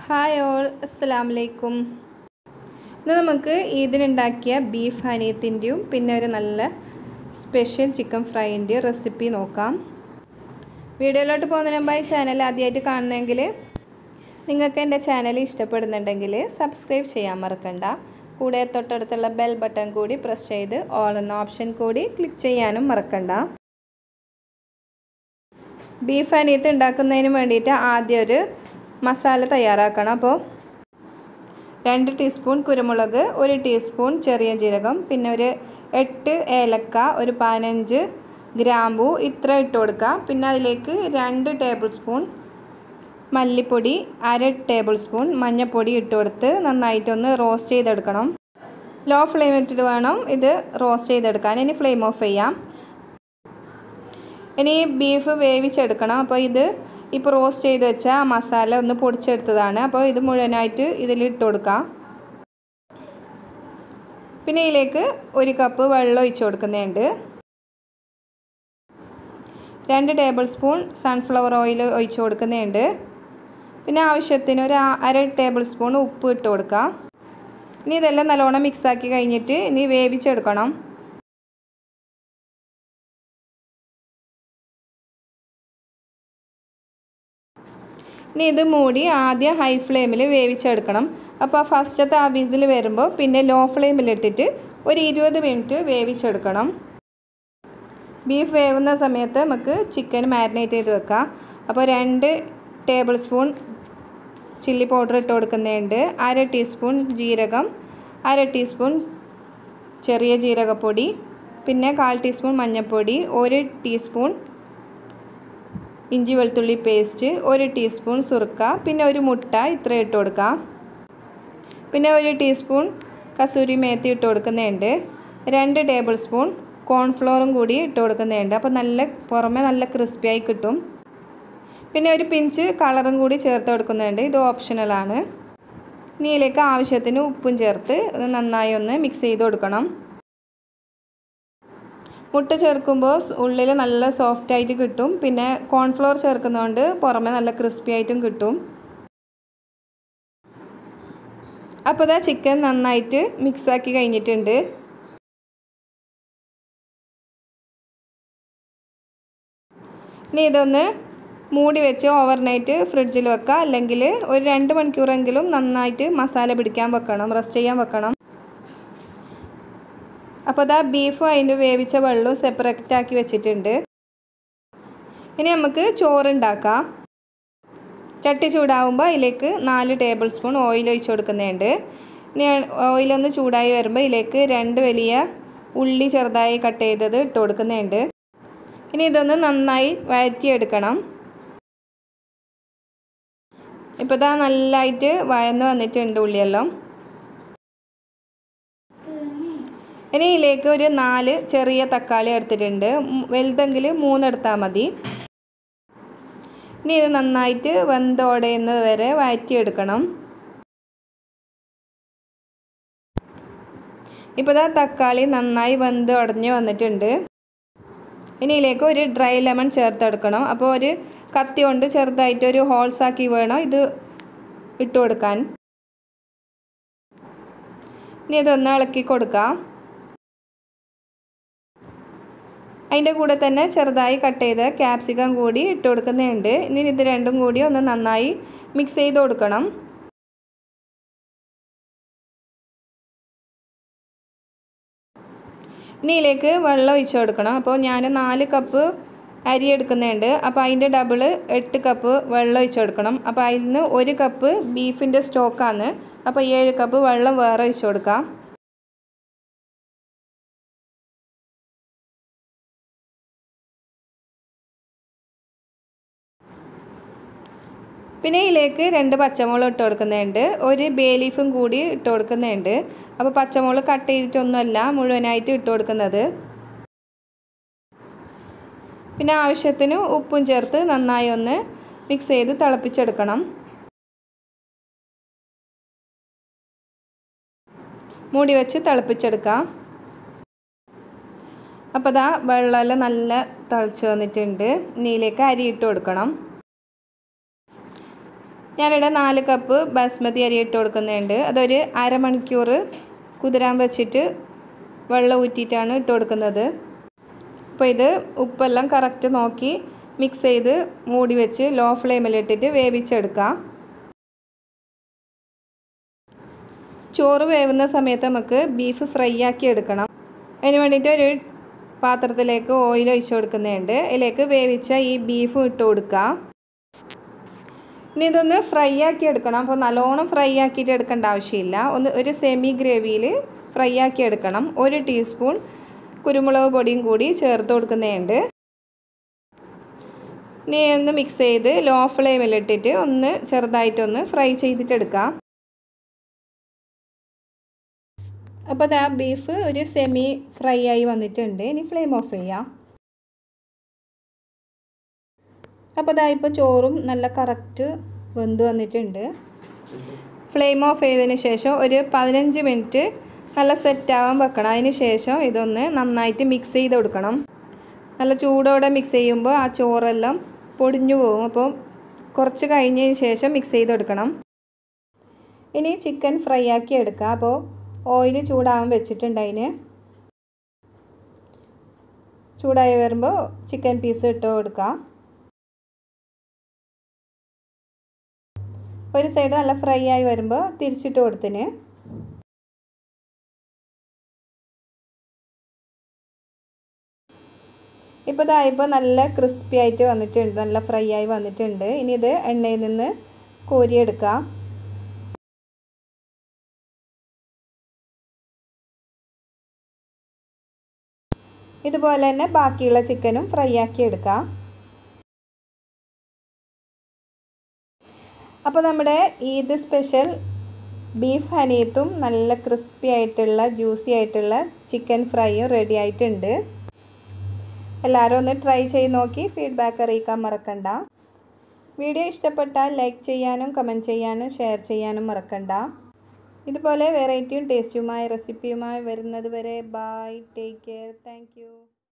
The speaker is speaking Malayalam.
ഹായ് ഓൾ അസ്സലാമു അലൈക്കും ഇന്ന് നമുക്ക് ഇതിനുണ്ടാക്കിയ ബീഫ് ഹനീത്തിൻ്റെയും പിന്നെ ഒരു നല്ല സ്പെഷ്യൽ ചിക്കൻ ഫ്രൈൻ്റെയും റെസിപ്പി നോക്കാം വീഡിയോയിലോട്ട് പോകുന്നതിന് മുമ്പായി ചാനൽ ആദ്യമായിട്ട് കാണുന്നെങ്കിൽ നിങ്ങൾക്ക് എൻ്റെ ചാനൽ ഇഷ്ടപ്പെടുന്നുണ്ടെങ്കിൽ സബ്സ്ക്രൈബ് ചെയ്യാൻ മറക്കണ്ട കൂടെ തൊട്ടടുത്തുള്ള ബെൽ ബട്ടൺ കൂടി പ്രസ് ചെയ്ത് ഓൾ എന്ന ഓപ്ഷൻ കൂടി ക്ലിക്ക് ചെയ്യാനും മറക്കണ്ട ബീഫ് അനീത്ത് ഉണ്ടാക്കുന്നതിന് വേണ്ടിയിട്ട് ആദ്യം ഒരു മസാല തയ്യാറാക്കണം അപ്പോൾ രണ്ട് ടീസ്പൂൺ കുരുമുളക് ഒരു ടീസ്പൂൺ ചെറിയ ജീരകം പിന്നെ ഒരു എട്ട് ഏലക്ക ഒരു പതിനഞ്ച് ഗ്രാമ്പു ഇത്ര ഇട്ട് കൊടുക്കുക പിന്നെ അതിലേക്ക് രണ്ട് ടേബിൾ സ്പൂൺ മല്ലിപ്പൊടി അര ടേബിൾ സ്പൂൺ മഞ്ഞൾപ്പൊടി ഇട്ട് കൊടുത്ത് നന്നായിട്ടൊന്ന് റോസ്റ്റ് ചെയ്തെടുക്കണം ലോ ഫ്ലെയിമിട്ടിട്ട് വേണം ഇത് റോസ്റ്റ് ചെയ്തെടുക്കാൻ ഇനി ഫ്ലെയിം ഓഫ് ചെയ്യാം ഇനി ബീഫ് വേവിച്ചെടുക്കണം അപ്പോൾ ഇത് ഇപ്പോൾ റോസ്റ്റ് ചെയ്ത് വെച്ച ആ മസാല ഒന്ന് പൊടിച്ചെടുത്തതാണ് അപ്പോൾ ഇത് മുഴുവനായിട്ട് ഇതിൽ ഇട്ട് കൊടുക്കാം പിന്നെ ഇതിലേക്ക് ഒരു കപ്പ് വെള്ളം ഒഴിച്ചു കൊടുക്കുന്നുണ്ട് രണ്ട് ടേബിൾ സ്പൂൺ സൺഫ്ലവർ ഓയിൽ ഒഴിച്ചു കൊടുക്കുന്നുണ്ട് പിന്നെ ആവശ്യത്തിന് ഒരു അര ടേബിൾ സ്പൂൺ ഉപ്പ് ഇട്ട് കൊടുക്കാം ഇനി ഇതെല്ലാം നല്ലോണം മിക്സാക്കി കഴിഞ്ഞിട്ട് ഇനി വേവിച്ചെടുക്കണം ഇനി ഇത് മൂടി ആദ്യം ഹൈ ഫ്ലെയിമിൽ വേവിച്ചെടുക്കണം അപ്പോൾ ഫസ്റ്റത്തെ ആ വിസിൽ വരുമ്പോൾ പിന്നെ ലോ ഫ്ലെയിമിലിട്ടിട്ട് ഒരു ഇരുപത് മിനിറ്റ് വേവിച്ചെടുക്കണം ബീഫ് വേവുന്ന സമയത്ത് നമുക്ക് ചിക്കൻ മാരിനേറ്റ് ചെയ്ത് വെക്കാം അപ്പോൾ രണ്ട് ടേബിൾ സ്പൂൺ ചില്ലി പൗഡർ ഇട്ട് കൊടുക്കുന്നുണ്ട് അര ടീസ്പൂൺ ജീരകം അര ടീസ്പൂൺ ചെറിയ ജീരകപ്പൊടി പിന്നെ കാൽ ടീസ്പൂൺ മഞ്ഞൾപ്പൊടി ഒരു ടീസ്പൂൺ ഇഞ്ചി വെളുത്തുള്ളി പേസ്റ്റ് ഒരു ടീസ്പൂൺ സുറുക്ക പിന്നെ ഒരു മുട്ട ഇത്ര ഇട്ട് കൊടുക്കാം പിന്നെ ഒരു ടീസ്പൂൺ കസൂരി മേത്തി ഇട്ട് കൊടുക്കുന്നുണ്ട് രണ്ട് ടേബിൾ സ്പൂൺ കോൺഫ്ലോറും കൂടി ഇട്ട് കൊടുക്കുന്നുണ്ട് അപ്പോൾ നല്ല പുറമെ നല്ല ക്രിസ്പിയായി കിട്ടും പിന്നെ ഒരു പിഞ്ച് കളറും കൂടി ചേർത്ത് കൊടുക്കുന്നുണ്ട് ഇത് ഓപ്ഷണലാണ് ഇനി ഇതിലേക്ക് ആവശ്യത്തിന് ഉപ്പും ചേർത്ത് ഇത് നന്നായി ഒന്ന് മിക്സ് ചെയ്ത് കൊടുക്കണം മുട്ട ചേർക്കുമ്പോൾ ഉള്ളിൽ നല്ല സോഫ്റ്റ് ആയിട്ട് കിട്ടും പിന്നെ കോൺഫ്ലോർ ചേർക്കുന്നതുകൊണ്ട് പുറമെ നല്ല ക്രിസ്പി ആയിട്ടും കിട്ടും അപ്പോൾ ഇതാ ചിക്കൻ നന്നായിട്ട് മിക്സാക്കി കഴിഞ്ഞിട്ടുണ്ട് ഇനി ഇതൊന്ന് മൂടി വെച്ച് ഓവർനൈറ്റ് ഫ്രിഡ്ജിൽ വെക്കുക അല്ലെങ്കിൽ ഒരു രണ്ട് മണിക്കൂറെങ്കിലും നന്നായിട്ട് മസാല പിടിക്കാൻ വെക്കണം റെസ്റ്റ് ചെയ്യാൻ വെക്കണം അപ്പോൾ അതാ ബീഫും അതിൻ്റെ വേവിച്ച വെള്ളവും സെപ്പറേറ്റ് ആക്കി വെച്ചിട്ടുണ്ട് ഇനി നമുക്ക് ചോറുണ്ടാക്കാം ചട്ടി ചൂടാവുമ്പോൾ അതിലേക്ക് നാല് ടേബിൾ സ്പൂൺ ഓയിൽ ഒഴിച്ച് കൊടുക്കുന്നുണ്ട് ഇനി ഓയിലൊന്ന് ചൂടായി വരുമ്പോൾ ഇതിലേക്ക് രണ്ട് വലിയ ഉള്ളി ചെറുതായി കട്ട് ചെയ്തത് ഇട്ട് കൊടുക്കുന്നുണ്ട് ഇനി ഇതൊന്ന് നന്നായി വഴറ്റിയെടുക്കണം ഇപ്പോൾ ഇതാ നല്ലതായിട്ട് വയന്ന് വന്നിട്ടുണ്ട് ഉള്ളിയെല്ലാം ഇനി ഇതിലേക്ക് ഒരു നാല് ചെറിയ തക്കാളി എടുത്തിട്ടുണ്ട് വലുതെങ്കിൽ മൂന്നെടുത്താൽ മതി ഇനി ഇത് നന്നായിട്ട് വെന്തോടയുന്നത് വരെ വഴറ്റിയെടുക്കണം ഇപ്പോൾ ഇതാ തക്കാളി നന്നായി വെന്ത് ഉടഞ്ഞ് വന്നിട്ടുണ്ട് ഇനി ഇതിലേക്ക് ഒരു ഡ്രൈ ലെമൺ ചേർത്തെടുക്കണം അപ്പോൾ ഒരു കത്തി കൊണ്ട് ചെറുതായിട്ട് ഒരു ഹോൾസ് ആക്കി വേണം ഇത് ഇട്ട് കൊടുക്കാൻ ഇനി ഇതൊന്ന് ഇളക്കി കൊടുക്കാം അതിൻ്റെ കൂടെ തന്നെ ചെറുതായി കട്ട് ചെയ്ത് ക്യാപ്സിക്കം കൂടി ഇട്ട് കൊടുക്കുന്നുണ്ട് ഇനി ഇത് രണ്ടും കൂടി ഒന്ന് നന്നായി മിക്സ് ചെയ്ത് കൊടുക്കണം ഇനി ഇതിലേക്ക് വെള്ളം ഒഴിച്ച് കൊടുക്കണം അപ്പോൾ ഞാൻ നാല് കപ്പ് അരി എടുക്കുന്നുണ്ട് അപ്പോൾ അതിൻ്റെ ഡബിള് എട്ട് കപ്പ് വെള്ളം ഒഴിച്ച് കൊടുക്കണം അപ്പോൾ അതിൽ നിന്ന് ഒരു കപ്പ് ബീഫിൻ്റെ സ്റ്റോക്കാണ് അപ്പോൾ ഏഴ് കപ്പ് വെള്ളം വേറെ ഒഴിച്ച് കൊടുക്കാം പിന്നെ ഇതിലേക്ക് രണ്ട് പച്ചമുളക് ഇട്ട് കൊടുക്കുന്നുണ്ട് ഒരു ബേ ലീഫും കൂടി ഇട്ട് കൊടുക്കുന്നുണ്ട് അപ്പോൾ പച്ചമുളക് കട്ട് ചെയ്തിട്ടൊന്നുമല്ല മുഴുവനായിട്ട് ഇട്ട് കൊടുക്കുന്നത് പിന്നെ ആവശ്യത്തിന് ഉപ്പും ചേർത്ത് നന്നായി ഒന്ന് മിക്സ് ചെയ്ത് തിളപ്പിച്ചെടുക്കണം മൂടി വെച്ച് തിളപ്പിച്ചെടുക്കാം അപ്പോൾ അതാ വെള്ളമെല്ലാം നല്ല തിളച്ച് വന്നിട്ടുണ്ട് ഇനിയിലേക്ക് അരി ഇട്ട് കൊടുക്കണം ഞാനിവിടെ നാല് കപ്പ് ബാസ്മതി അരി ഇട്ട് കൊടുക്കുന്നുണ്ട് അതൊരു അരമണിക്കൂർ കുതിരാൻ വെച്ചിട്ട് വെള്ളം ഊറ്റിയിട്ടാണ് ഇട്ട് കൊടുക്കുന്നത് അപ്പോൾ ഇത് ഉപ്പെല്ലാം കറക്റ്റ് നോക്കി മിക്സ് ചെയ്ത് മൂടി വെച്ച് ലോ ഫ്ലെയിമിലിട്ടിട്ട് വേവിച്ചെടുക്കാം ചോറ് വേവുന്ന സമയത്ത് നമുക്ക് ബീഫ് ഫ്രൈ ആക്കി എടുക്കണം അതിന് വേണ്ടിയിട്ട് ഒരു പാത്രത്തിലേക്ക് ഓയിൽ ഒഴിച്ചു കൊടുക്കുന്നുണ്ട് അതിലേക്ക് വേവിച്ച ഈ ബീഫ് ഇട്ട് കൊടുക്കുക ഇനി ഇതൊന്ന് ഫ്രൈ ആക്കി എടുക്കണം അപ്പോൾ നല്ലോണം ഫ്രൈ ആക്കിയിട്ട് എടുക്കേണ്ട ആവശ്യമില്ല ഒന്ന് ഒരു സെമി ഗ്രേവിയിൽ ഫ്രൈ ആക്കി എടുക്കണം ഒരു ടീസ്പൂൺ കുരുമുളക് പൊടിയും കൂടി ചേർത്ത് കൊടുക്കുന്നുണ്ട് ഇനി ഒന്ന് മിക്സ് ചെയ്ത് ലോ ഫ്ലെയിമിലിട്ടിട്ട് ഒന്ന് ചെറുതായിട്ടൊന്ന് ഫ്രൈ ചെയ്തിട്ടെടുക്കാം അപ്പോൾ അത് ആ ബീഫ് ഒരു സെമി ഫ്രൈ ആയി വന്നിട്ടുണ്ട് ഇനി ഫ്ലെയിം ഓഫ് ചെയ്യാം അപ്പോൾ അതാ ഇപ്പോൾ ചോറും നല്ല കറക്റ്റ് വെന്ത് വന്നിട്ടുണ്ട് ഫ്ലെയിം ഓഫ് ചെയ്തതിന് ശേഷം ഒരു പതിനഞ്ച് മിനിറ്റ് നല്ല സെറ്റാവാൻ വെക്കണം അതിന് ശേഷം ഇതൊന്ന് നന്നായിട്ട് മിക്സ് ചെയ്ത് കൊടുക്കണം നല്ല ചൂടോടെ മിക്സ് ചെയ്യുമ്പോൾ ആ ചോറെല്ലാം പൊടിഞ്ഞു പോകും അപ്പോൾ കുറച്ച് കഴിഞ്ഞതിന് ശേഷം മിക്സ് ചെയ്ത് കൊടുക്കണം ഇനി ചിക്കൻ ഫ്രൈ ആക്കി എടുക്കുക അപ്പോൾ ഓയിൽ ചൂടാവാൻ വെച്ചിട്ടുണ്ട് അതിന് ചൂടായി വരുമ്പോൾ ചിക്കൻ പീസ് ഇട്ട് കൊടുക്കുക ഒരു സൈഡ് നല്ല ഫ്രൈ ആയി വരുമ്പോൾ തിരിച്ചിട്ട് കൊടുത്തിന് ഇപ്പോൾ ഇതായപ്പോൾ നല്ല ക്രിസ്പി ആയിട്ട് വന്നിട്ടുണ്ട് നല്ല ഫ്രൈ ആയി വന്നിട്ടുണ്ട് ഇനി ഇത് എണ്ണയിൽ നിന്ന് കോരിയെടുക്കാം ഇതുപോലെ തന്നെ ബാക്കിയുള്ള ചിക്കനും ഫ്രൈ ആക്കി എടുക്കാം അപ്പോൾ നമ്മുടെ ഈദ് സ്പെഷ്യൽ ബീഫ് ഹനീത്തും നല്ല ക്രിസ്പി ആയിട്ടുള്ള ജ്യൂസി ആയിട്ടുള്ള ചിക്കൻ ഫ്രൈയും റെഡി ആയിട്ടുണ്ട് എല്ലാവരും ഒന്ന് ട്രൈ ചെയ്ത് നോക്കി ഫീഡ്ബാക്ക് അറിയിക്കാൻ മറക്കണ്ട വീഡിയോ ഇഷ്ടപ്പെട്ടാൽ ലൈക്ക് ചെയ്യാനും കമൻറ്റ് ചെയ്യാനും ഷെയർ ചെയ്യാനും മറക്കണ്ട ഇതുപോലെ വെറൈറ്റിയും ടേസ്റ്റുമായ റെസിപ്പിയുമായി വരുന്നത് വരെ ബൈ ടേക്ക് കെയർ താങ്ക്